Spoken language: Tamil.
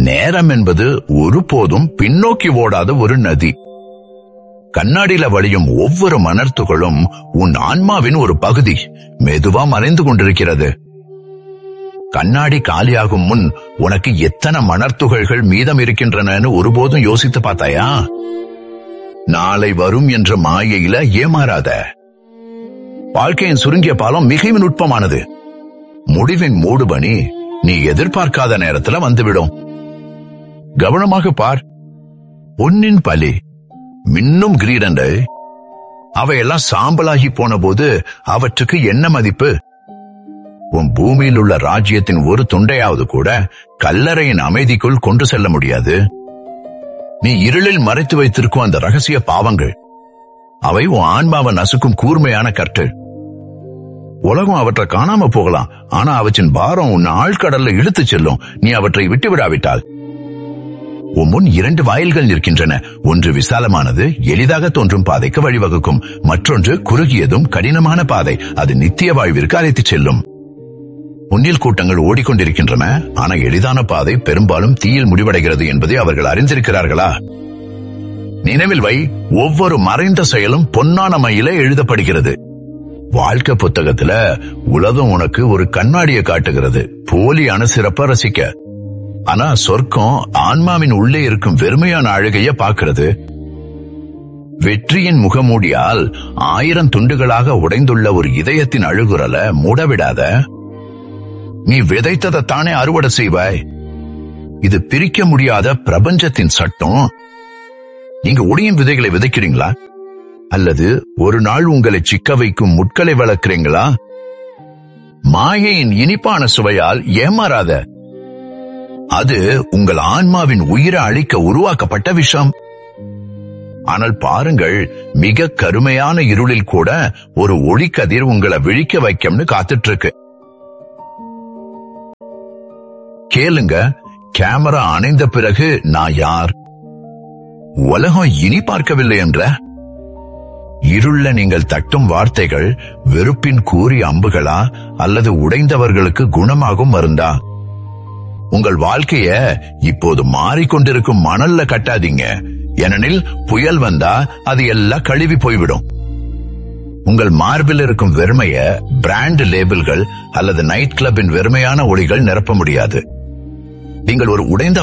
நேரம் என்பது ஒருபோதும் பின்னோக்கி ஓடாத ஒரு நதி கண்ணாடியில வழியும் ஒவ்வொரு மணர்த்துகளும் உன் ஆன்மாவின் ஒரு பகுதி மெதுவா மறைந்து கொண்டிருக்கிறது கண்ணாடி காலியாகும் முன் உனக்கு எத்தனை மணர்த்துகள்கள் மீதம் இருக்கின்றனன்னு ஒருபோதும் யோசித்து பார்த்தாயா நாளை வரும் என்ற மாயையில ஏமாறாத வாழ்க்கையின் சுருங்கிய பாலம் மிக நுட்பமானது முடிவின் மூடுபனி நீ எதிர்பார்க்காத நேரத்துல வந்துவிடும் கவனமாக பார் பொன்னின் பலி மின்னும் கிரீடங்கள் அவையெல்லாம் சாம்பலாகி போன போது அவற்றுக்கு என்ன மதிப்பு உன் பூமியில் உள்ள ராஜ்யத்தின் ஒரு துண்டையாவது கூட கல்லறையின் அமைதிக்குள் கொண்டு செல்ல முடியாது நீ இருளில் மறைத்து வைத்திருக்கும் அந்த ரகசிய பாவங்கள் அவை உன் ஆன்மாவை நசுக்கும் கூர்மையான கற்கள் உலகம் அவற்றை காணாம போகலாம் ஆனா அவற்றின் பாரம் உன் ஆழ்கடல்ல இழுத்துச் செல்லும் நீ அவற்றை விட்டு விடாவிட்டால் உன் முன் இரண்டு வாயில்கள் நிற்கின்றன ஒன்று விசாலமானது எளிதாக தோன்றும் பாதைக்கு வழிவகுக்கும் மற்றொன்று குறுகியதும் கடினமான பாதை அது நித்திய வாழ்விற்கு அழைத்துச் செல்லும் முன்னில் கூட்டங்கள் ஓடிக்கொண்டிருக்கின்றன ஆனா எளிதான பாதை பெரும்பாலும் தீயில் முடிவடைகிறது என்பதை அவர்கள் அறிந்திருக்கிறார்களா நினைவில் வை ஒவ்வொரு மறைந்த செயலும் பொன்னான மையில எழுதப்படுகிறது வாழ்க்கை புத்தகத்துல உலகம் உனக்கு ஒரு கண்ணாடியை காட்டுகிறது போலியான சிறப்ப ரசிக்க ஆனா சொர்க்கம் ஆன்மாவின் உள்ளே இருக்கும் வெறுமையான அழுகைய பாக்குறது வெற்றியின் முகமூடியால் ஆயிரம் துண்டுகளாக உடைந்துள்ள ஒரு இதயத்தின் அழுகுரல மூடவிடாத நீ விதைத்ததை தானே அறுவடை செய்வாய் இது பிரிக்க முடியாத பிரபஞ்சத்தின் சட்டம் நீங்க ஒடியும் விதைகளை விதைக்கிறீங்களா அல்லது ஒரு நாள் உங்களை சிக்க வைக்கும் முட்களை வளர்க்கிறீங்களா மாயையின் இனிப்பான சுவையால் ஏமாறாத அது உங்கள் ஆன்மாவின் உயிரை அழிக்க உருவாக்கப்பட்ட விஷம் ஆனால் பாருங்கள் மிக கருமையான இருளில் கூட ஒரு ஒளிக்கதிர் உங்களை விழிக்க வைக்கும்னு காத்துட்டு இருக்கு கேளுங்க கேமரா அணைந்த பிறகு நான் யார் உலகம் இனி பார்க்கவில்லை என்ற இருள நீங்கள் தட்டும் வார்த்தைகள் வெறுப்பின் கூறி அம்புகளா அல்லது உடைந்தவர்களுக்கு குணமாகும் மருந்தா உங்கள் வாழ்க்கைய இப்போது மாறிக்கொண்டிருக்கும் மணல்ல கட்டாதீங்க ஏனெனில் புயல் வந்தா அது எல்லாம் கழுவி போய்விடும் உங்கள் மார்பில் இருக்கும் வெறுமைய பிராண்ட் லேபிள்கள் அல்லது நைட் கிளப்பின் வெறுமையான ஒளிகள் நிரப்ப முடியாது நீங்கள் ஒரு உடைந்த